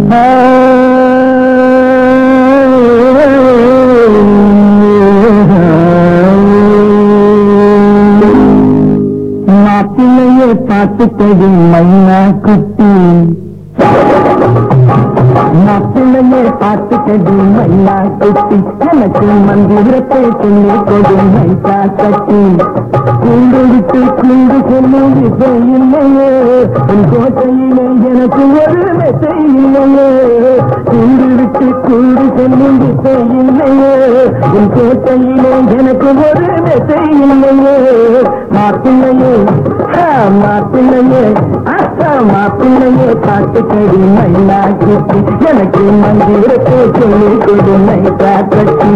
மாப்பிள்ளையே பார்த்துக்கடி மைனா குட்டி மாப்பிள்ளையே பார்த்துக்கடி மைனா குட்டி எனக்கு மந்திரத்தை சொல்லி கொடு மைசா கட்டி கூண்டு விட்டு கூண்டு சொல்லும் விசை இல்லையே உன் கோட்டையிலே எனக்கு ஒரு மெத்தை இல்லையே கூண்டு விட்டு கூண்டு சொல்லும் விசை இல்லையே உன் கோட்டையிலே எனக்கு ஒரு மெத்தை இல்லையே மாப்பிள்ளையே ஆ, மாப்பிள்ளையே ஆஹா, மாப்பிள்ளையே பார்த்துக்கடி மைனா குட்டி எனக்கு மந்திரத்தை சொல்லி கொடு மைசா கட்டி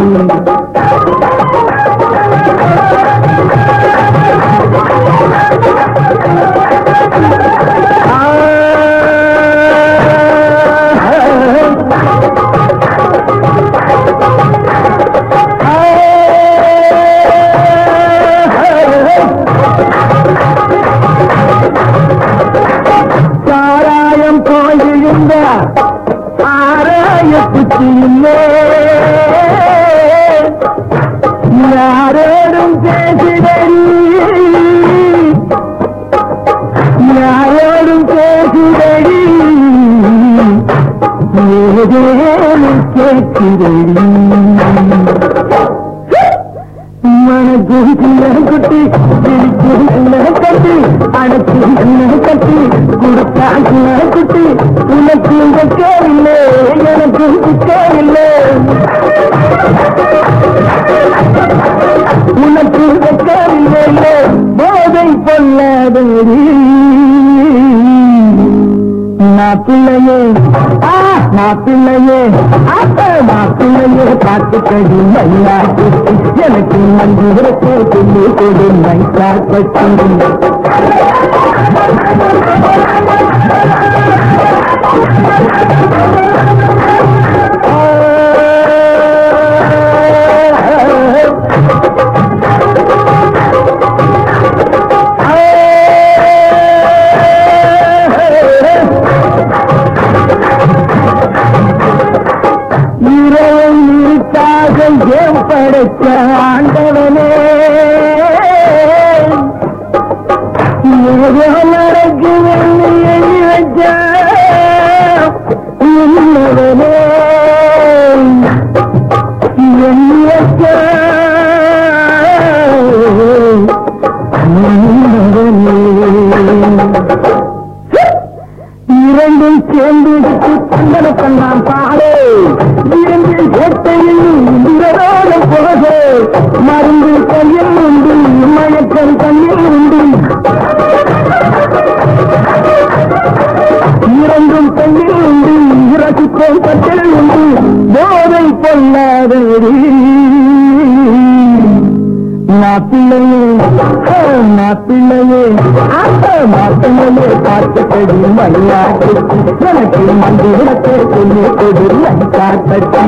சாராயம் போயிருந்த ஆராய புத்தியில்லே யாரோடும் பேசுதடி யாரோடும் பேசுதடி ஏதேனும் கேட்கிறடி மனக்கும் சின்ன குட்டி சிரிக்கும் சின்ன கட்டி அடக்கும் சின்ன கட்டி கொடுத்தா சின்ன குட்டி உனக்கும் வெக்கவில்லை எனக்கும் வெக்கவில்லை உனக்கு வெக்கவில்லை போதை கொள்ளாதடி மாப்பிள்ளையே ஆ மாப்பிள்ளையே ஆ மாப்பிள்ளையே பார்த்துக்கடி மையா குட்டி எனக்கு மந்திரத்தை சொல்லி கொடு மைசா கட்டி இரவும் இருக்காக ஏன் படைத்த ஆண்டவனே ஏதோ நடக்குதுன்னு எண்ணி வச்ச உன்னவனே எண்ணி வச்ச உன்னவனே இரண்டும் சேர்ந்து கண்டன கண்டான் பாடு இரண்டில் கோட்டையில் விரோதம் போக மருந்து கையில் உண்டு மயக்கம் கண்ணில் உண்டு இரண்டும் கையில் உண்டு இரசிப்போம் கட்டில் உண்டு போதை பொல்லாதடி மாப்பிள்ளையே ஹே, மாப்பிள்ளையே ஆத்த மாப்பிள்ளையே பார்த்துக்கடி மணியா குட்டி எனக்கு மந்திரத்தை சொல்லி கொடு மைசா கட்டி